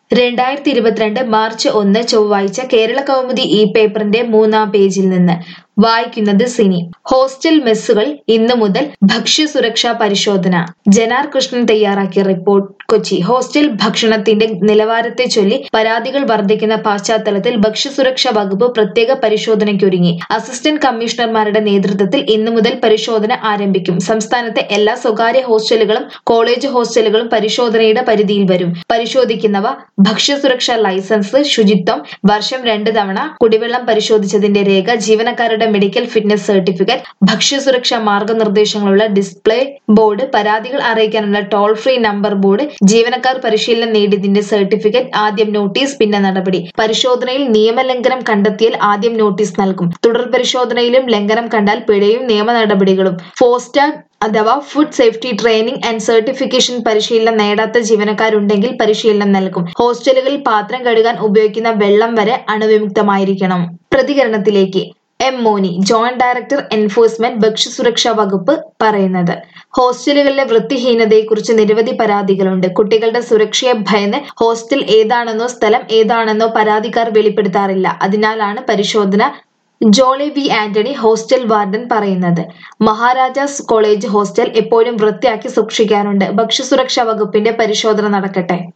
രണ്ടായിരത്തി ഇരുപത്തിരണ്ട് മാർച്ച് ഒന്ന് ചൊവ്വാഴ്ച കേരള കൗമുദി ഈ പേപ്പറിന്റെ മൂന്നാം പേജിൽ നിന്ന് വായിക്കുന്നത് സിനി ഹോസ്റ്റൽ മെസ്സുകൾ ഇന്നു മുതൽ ഭക്ഷ്യസുരക്ഷാ പരിശോധന ജനാർ കൃഷ്ണൻ തയ്യാറാക്കിയ റിപ്പോർട്ട് കൊച്ചി ഹോസ്റ്റൽ ഭക്ഷണത്തിന്റെ നിലവാരത്തെ ചൊല്ലി പരാതികൾ വർദ്ധിക്കുന്ന പശ്ചാത്തലത്തിൽ ഭക്ഷ്യസുരക്ഷാ വകുപ്പ് പ്രത്യേക പരിശോധനയ്ക്കൊരുങ്ങി അസിസ്റ്റന്റ് കമ്മീഷണർമാരുടെ നേതൃത്വത്തിൽ ഇന്നു മുതൽ പരിശോധന ആരംഭിക്കും സംസ്ഥാനത്തെ എല്ലാ സ്വകാര്യ ഹോസ്റ്റലുകളും കോളേജ് ഹോസ്റ്റലുകളും പരിശോധനയുടെ പരിധിയിൽ വരും പരിശോധിക്കുന്നവ ഭക്ഷ്യസുരക്ഷാ ലൈസൻസ് ശുചിത്വം വർഷം രണ്ട് തവണ കുടിവെള്ളം പരിശോധിച്ചതിന്റെ രേഖ ജീവനക്കാരുടെ മെഡിക്കൽ ഫിറ്റ്നസ് സർട്ടിഫിക്കറ്റ് ഭക്ഷ്യസുരക്ഷാ മാർഗനിർദ്ദേശങ്ങളുള്ള ഡിസ്പ്ലേ ബോർഡ് പരാതികൾ അറിയിക്കാനുള്ള ടോൾ ഫ്രീ നമ്പർ ബോർഡ് ജീവനക്കാർ പരിശീലനം നേടിയതിന്റെ സർട്ടിഫിക്കറ്റ് ആദ്യം നോട്ടീസ് പിന്നെ നടപടി പരിശോധനയിൽ നിയമലംഘനം കണ്ടെത്തിയാൽ ആദ്യം നോട്ടീസ് നൽകും തുടർ പരിശോധനയിലും ലംഘനം കണ്ടാൽ പിഴയും നിയമ നടപടികളും ഫോസ്റ്റാർ അഥവാ food safety training and certification പരിശീലനം നേടാത്ത ജീവനക്കാരുണ്ടെങ്കിൽ പരിശീലനം നൽകും ഹോസ്റ്റലുകളിൽ പാത്രം കഴുകാൻ ഉപയോഗിക്കുന്ന വെള്ളം വരെ അണുവിമുക്തമായിരിക്കണം പ്രതികരണത്തിലേക്ക് M Moni joint director enforcement ഭക്ഷ്യസുരക്ഷാ വകുപ്പ് പറയുന്നത് ഹോസ്റ്റലുകളിലെ വൃത്തിഹീനതയെക്കുറിച്ച് നിരവധി പരാതികളുണ്ട് കുട്ടികളുടെ സുരക്ഷയെ ഭയന്ന് ഹോസ്റ്റൽ ഏതാണെന്നോ സ്ഥലം ഏതാണെന്നോ പരാതിക്കാർ വെളിപ്പെടുത്താറില്ല അതിനാലാണ് പരിശോധന Jolly V Antony hostel warden പറയുന്നത് മഹാരാജാസ് കോളേജ് ഹോസ്റ്റൽ എപ്പോഴും വൃത്തിയാക്കി സൂക്ഷിക്കാറുണ്ട് ഭക്ഷ്യസുരക്ഷാ വകുപ്പിന്റെ പരിശോധന നടക്കട്ടെ